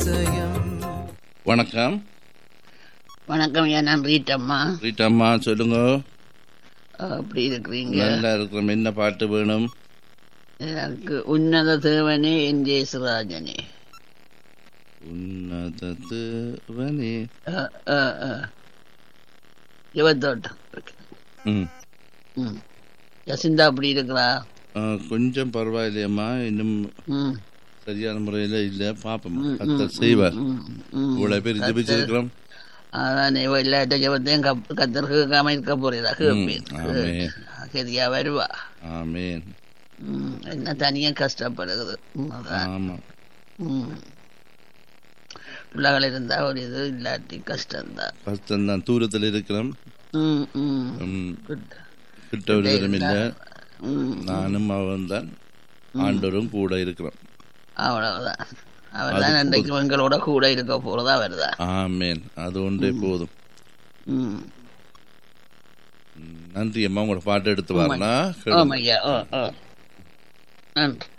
அதிசயம் வணக்கம் வணக்கம் ஐயா நான் ரீட்டம்மா ரீட்டாம்மா சொல்லுங்க அப்படி இருக்கிறீங்க நல்லா இருக்கிறோம் என்ன பாட்டு வேணும் எனக்கு உன்னத தேவனே என் ஜெயசுராஜனே உன்னதவனே யுவத்தோட்டம் ம் ம் யசிந்தா அப்படி இருக்கிறா ஆ, கொஞ்சம் பரவாயில்லையம்மா இன்னும் ம் சரியான முறையில் இல்லை பார்ப்போம் கத்தர் செய்வார் ம், ம் இவ்வளோ பேர் ஜெபிச்சிருக்கிறோம் அதான் இவ இல்லாட்ட ஜபத்தையும் கப் கத்தர் கேட்காம இருக்க போறதா கேட்பேன் ஆமென். சரியா வருவா ஆமேன் ம், என்ன தனியா கஷ்டப்படுகிறது ம், அதான் ஆமாம் ம். பிள்ளைகள் இருந்தா ஒரு இது இல்லாட்டி கஷ்டம்தான் கஷ்டம்தான் தூரத்தில் இருக்கிறோம் ம் ம் ம், Good. கிட்ட விடுதலும் இல்லை ம் நானும் அவன் தான் ஆண்டவரும் கூட இருக்கிறோம் அவ்வளவுதான் அவர் தான் இன்றைக்கு எங்களோட கூட இருக்க போறதா வருதா ஆமேன் அது ஒன்றே போதும் ம் ம், நன்றி அம்மா உங்களோட பாட்டு எடுத்து வரலாம் ஆமாய்யா ஓ ஓ நன்றி